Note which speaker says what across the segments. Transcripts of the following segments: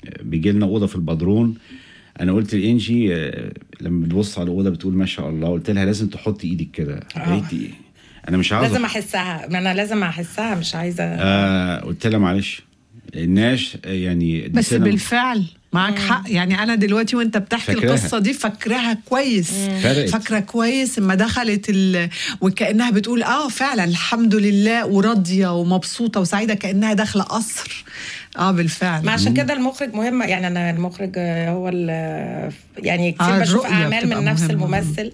Speaker 1: بيجي لنا اوضه في البدرون انا قلت لانجي آه، لما بتبص على الاوضه بتقول ما شاء الله قلت لها لازم تحطي ايدك كده
Speaker 2: آه.
Speaker 1: قالت لي انا مش عاوز
Speaker 2: لازم احسها ما انا لازم احسها مش عايزه
Speaker 1: آه قلت لها معلش الناس آه، يعني دي
Speaker 3: بس
Speaker 1: سينما.
Speaker 3: بالفعل معاك حق يعني انا دلوقتي وانت بتحكي
Speaker 1: فاكراها.
Speaker 3: القصه دي فاكراها كويس
Speaker 1: فرقت.
Speaker 3: فاكره كويس اما دخلت ال... وكانها بتقول اه فعلا الحمد لله وراضيه ومبسوطه وسعيده كانها داخله قصر اه بالفعل
Speaker 2: ما عشان كده المخرج مهم يعني انا المخرج آه، هو ال- يعني كتير
Speaker 3: آه،
Speaker 2: بشوف
Speaker 3: الرؤية
Speaker 2: اعمال
Speaker 3: بتبقى
Speaker 2: من نفس
Speaker 3: مهمة.
Speaker 2: الممثل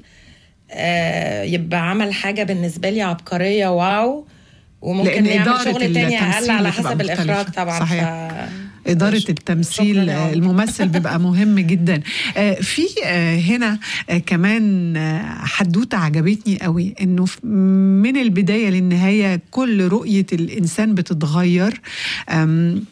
Speaker 2: آه، يبقى عمل حاجه بالنسبه لي عبقريه واو وممكن
Speaker 3: لأن
Speaker 2: يعمل
Speaker 3: إدارة
Speaker 2: شغل تاني اقل
Speaker 3: التمثيل
Speaker 2: على
Speaker 3: بتبقى
Speaker 2: حسب الاخراج
Speaker 3: مختلفة.
Speaker 2: طبعا
Speaker 3: صحيح.
Speaker 2: ف...
Speaker 3: إدارة
Speaker 2: ش-
Speaker 3: التمثيل
Speaker 2: شكراً يا
Speaker 3: آه،
Speaker 2: عمر.
Speaker 3: الممثل بيبقى مهم جدا آه، في آه، هنا آه، كمان آه، حدوتة عجبتني قوي إنه ف- من البداية للنهاية كل رؤية الإنسان بتتغير آم،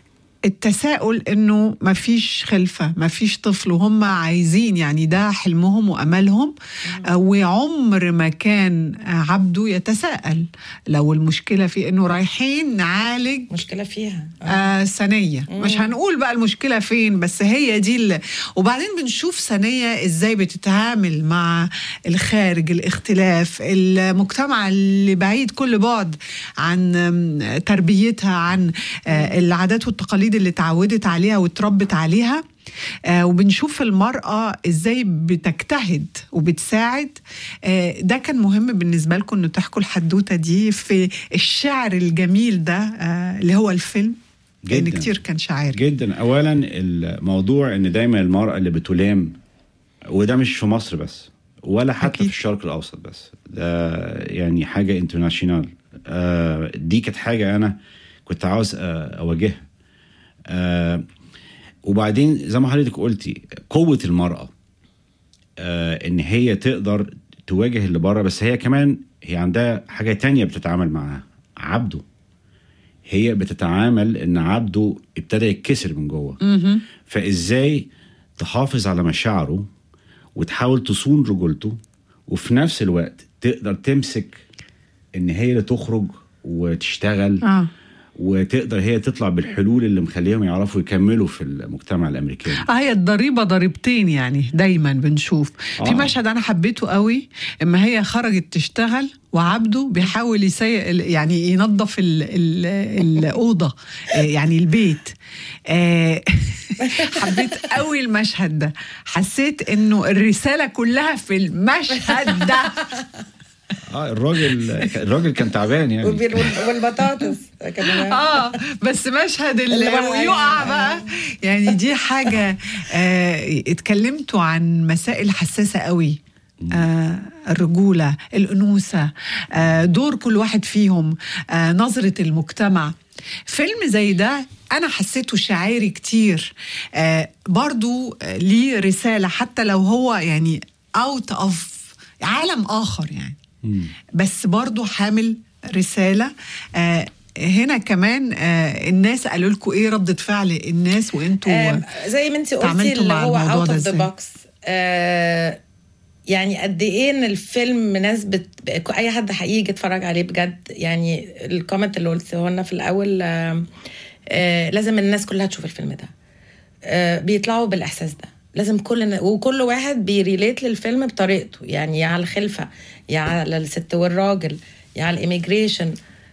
Speaker 3: التساؤل انه ما فيش خلفه ما فيش طفل وهم عايزين يعني ده حلمهم واملهم آه، وعمر ما كان آه، عبده يتساءل لو المشكله في انه رايحين نعالج
Speaker 2: مشكله فيها آه.
Speaker 3: آه ثانية مش هنقول بقى المشكلة فين بس هي دي اللي وبعدين بنشوف ثانية ازاي بتتعامل مع الخارج الاختلاف المجتمع اللي بعيد كل بعد عن آم، تربيتها عن آه العادات والتقاليد اللي اتعودت عليها واتربت عليها آه وبنشوف المرأة ازاي بتجتهد وبتساعد آه ده كان مهم بالنسبة لكم انه تحكوا الحدوتة دي في الشعر الجميل ده آه اللي هو الفيلم لان
Speaker 1: جداً.
Speaker 3: كتير كان شاعري
Speaker 1: جدا اولا الموضوع ان دايما المراه اللي بتلام وده مش في مصر بس ولا حتى
Speaker 3: أكيد.
Speaker 1: في الشرق الاوسط بس ده يعني حاجه انترناشونال آه دي كانت حاجه انا كنت عاوز آه اواجهها آه وبعدين زي ما حضرتك قلتي قوه المراه آه ان هي تقدر تواجه اللي بره بس هي كمان هي عندها حاجه تانية بتتعامل معاها عبده هي بتتعامل ان عبده ابتدى يتكسر من جوه
Speaker 3: مهم.
Speaker 1: فازاي تحافظ على مشاعره وتحاول تصون رجولته وفي نفس الوقت تقدر تمسك ان هي اللي تخرج وتشتغل
Speaker 3: اه
Speaker 1: وتقدر هي تطلع بالحلول اللي مخليهم يعرفوا يكملوا في المجتمع الامريكاني
Speaker 3: اه هي الضريبه ضريبتين يعني دايما بنشوف
Speaker 1: آه.
Speaker 3: في مشهد انا حبيته قوي اما هي خرجت تشتغل وعبده بيحاول يسيق ال- يعني ينظف ال ال الاوضه آه، يعني البيت آه، حبيت قوي المشهد ده حسيت انه الرساله كلها في المشهد ده
Speaker 1: اه الراجل الراجل كان تعبان يعني
Speaker 2: وبي- وال- والبطاطس كمان
Speaker 3: اه بس مشهد ال-
Speaker 2: اللي هو
Speaker 3: ويقع
Speaker 2: يعني-
Speaker 3: بقى يعني دي حاجه آه اتكلمتوا عن مسائل حساسه قوي آه الرجوله الانوثه آه دور كل واحد فيهم آه نظره المجتمع فيلم زي ده انا حسيته شاعري كتير آه برضو آه ليه رساله حتى لو هو يعني اوت اوف عالم اخر يعني
Speaker 1: مم.
Speaker 3: بس برضو حامل رسالة آه هنا كمان آه الناس قالوا لكم ايه ردة فعل الناس وانتوا
Speaker 2: آم، زي ما انت قلتي
Speaker 3: تعاملتوا
Speaker 2: اللي
Speaker 3: مع
Speaker 2: هو
Speaker 3: الموضوع
Speaker 2: اوت
Speaker 3: ده
Speaker 2: اوف ذا
Speaker 3: إزاي؟
Speaker 2: بوكس يعني قد ايه ان الفيلم مناسبة اي حد هيجي يتفرج عليه بجد يعني الكومنت اللي قلته لنا في الاول آم، آه، لازم الناس كلها تشوف الفيلم ده آه، بيطلعوا بالاحساس ده لازم كل وكل واحد بيريليت للفيلم بطريقته يعني يا على الخلفه يا على الست والراجل يا على الاميجريشن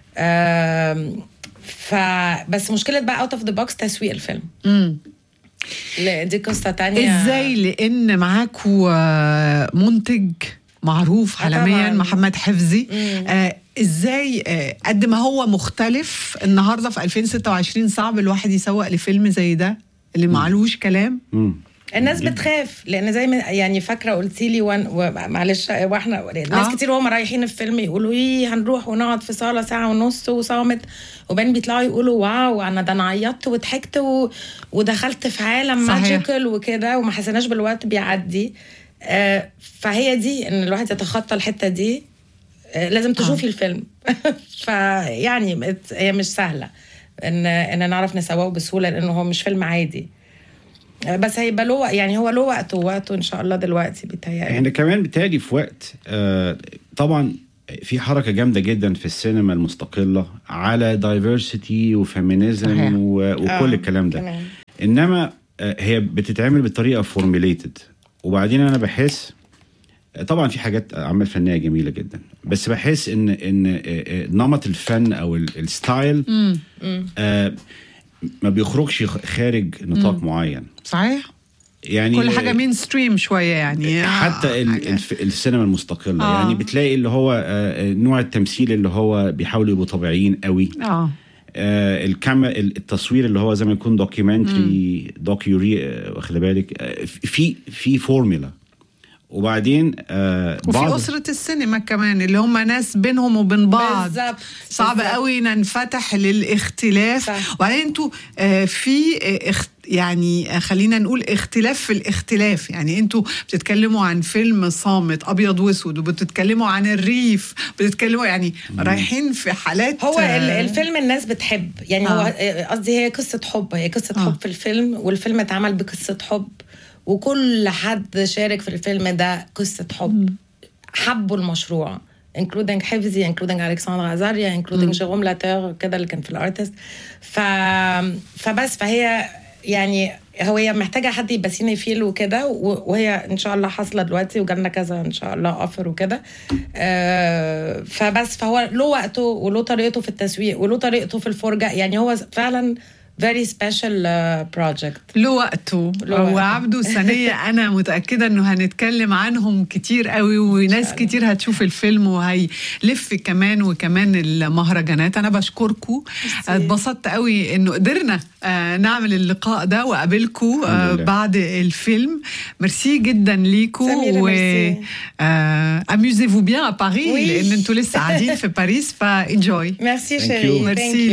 Speaker 2: فبس مشكله بقى اوت اوف ذا بوكس تسويق الفيلم
Speaker 3: مم.
Speaker 2: لا، دي قصه تانية
Speaker 3: ازاي لان معاكوا آه، منتج معروف
Speaker 2: آه
Speaker 3: عالميا
Speaker 2: طبعاً.
Speaker 3: محمد حفظي
Speaker 2: مم.
Speaker 3: آه ازاي آه قد ما هو مختلف النهارده في 2026 صعب الواحد يسوق لفيلم زي ده اللي معلوش كلام
Speaker 1: مم.
Speaker 2: الناس
Speaker 1: جداً.
Speaker 2: بتخاف لان زي ما يعني فاكره قلتي لي وان معلش واحنا ناس
Speaker 3: آه.
Speaker 2: كتير وهم رايحين الفيلم يقولوا ايه هنروح ونقعد في صاله ساعه ونص وصامت وبعدين بيطلعوا يقولوا واو انا ده انا عيطت وضحكت و... ودخلت في عالم
Speaker 3: صحيح.
Speaker 2: ماجيكال وكده وما حسيناش بالوقت بيعدي آه فهي دي ان الواحد يتخطى الحته دي آه لازم تشوفي الفيلم فيعني it- هي مش سهله ان ان نعرف نسوقه بسهوله لانه هو مش فيلم عادي بس هيبقى له يعني هو له وقته وقته ان شاء الله دلوقتي بيتهيألي
Speaker 1: احنا كمان بالتالي في وقت آه طبعا في حركه جامده جدا في السينما المستقله على دايفرسيتي
Speaker 3: صحيح.
Speaker 1: وفيمينيزم و- وكل
Speaker 2: آه،
Speaker 1: الكلام ده
Speaker 2: كمان.
Speaker 1: انما آه، هي بتتعمل بطريقه فورميليتد وبعدين انا بحس طبعا في حاجات اعمال فنيه جميله جدا بس بحس ان ان آه، آه، نمط الفن او ال- الستايل آه، ما بيخرجش خارج نطاق معين
Speaker 3: صحيح
Speaker 1: يعني
Speaker 3: كل حاجه مين ستريم شويه يعني
Speaker 1: حتى ال-
Speaker 3: حاجة.
Speaker 1: الف السينما المستقله
Speaker 3: آه.
Speaker 1: يعني بتلاقي اللي هو آه، آه، نوع التمثيل اللي هو بيحاولوا يبقوا طبيعيين قوي
Speaker 3: اه
Speaker 1: آه الكام التصوير اللي هو زي ما يكون دوكيومنتري دوكيوري آه، واخد بالك آه، في في فورمولا وبعدين آه
Speaker 3: وفي
Speaker 1: بعض
Speaker 3: أسرة السينما كمان اللي هم ناس بينهم وبين بعض
Speaker 2: بالظبط،
Speaker 3: صعب
Speaker 2: بالظبط.
Speaker 3: قوي ننفتح للاختلاف
Speaker 2: صح.
Speaker 3: وبعدين انتوا آه، في آه، اخت يعني آه، خلينا نقول اختلاف في الاختلاف يعني انتوا بتتكلموا عن فيلم صامت ابيض واسود وبتتكلموا عن الريف بتتكلموا يعني رايحين في حالات
Speaker 2: هو ال-
Speaker 3: آه،
Speaker 2: الفيلم الناس بتحب يعني هو
Speaker 3: آه.
Speaker 2: آه، قصدي هي قصة حب هي قصة
Speaker 3: آه.
Speaker 2: حب في الفيلم والفيلم اتعمل بقصة حب وكل حد شارك في الفيلم ده قصة حب حبوا المشروع including حفظي including الكسندر عزاريا including جيروم لاتور كده اللي كان في الارتست ف... فبس فهي يعني هو هي محتاجه حد يبسيني فيل وكده و- وهي ان شاء الله حاصله دلوقتي وجالنا كذا ان شاء الله اوفر وكده آه، فبس فهو له وقته وله طريقته في التسويق وله طريقته في الفرجه يعني هو فعلا very special uh, project
Speaker 3: له وقته
Speaker 2: له وقته.
Speaker 3: وعبده سنية أنا متأكدة إنه هنتكلم عنهم كتير قوي وناس كتير هتشوف الفيلم وهيلف كمان وكمان المهرجانات أنا بشكركم اتبسطت قوي إنه قدرنا آه، نعمل اللقاء ده وأقابلكم
Speaker 1: الحمد لله.
Speaker 3: بعد الفيلم ميرسي جدا ليكم
Speaker 2: سميرة،
Speaker 3: و
Speaker 2: ميرسي.
Speaker 3: اميوزي فو بيان ا باريس
Speaker 2: Oui.
Speaker 3: لأن انتوا لسه قاعدين في باريس فانجوي
Speaker 2: Merci
Speaker 1: Thank
Speaker 2: chérie.
Speaker 1: you.
Speaker 2: Thank
Speaker 3: Merci.
Speaker 2: you.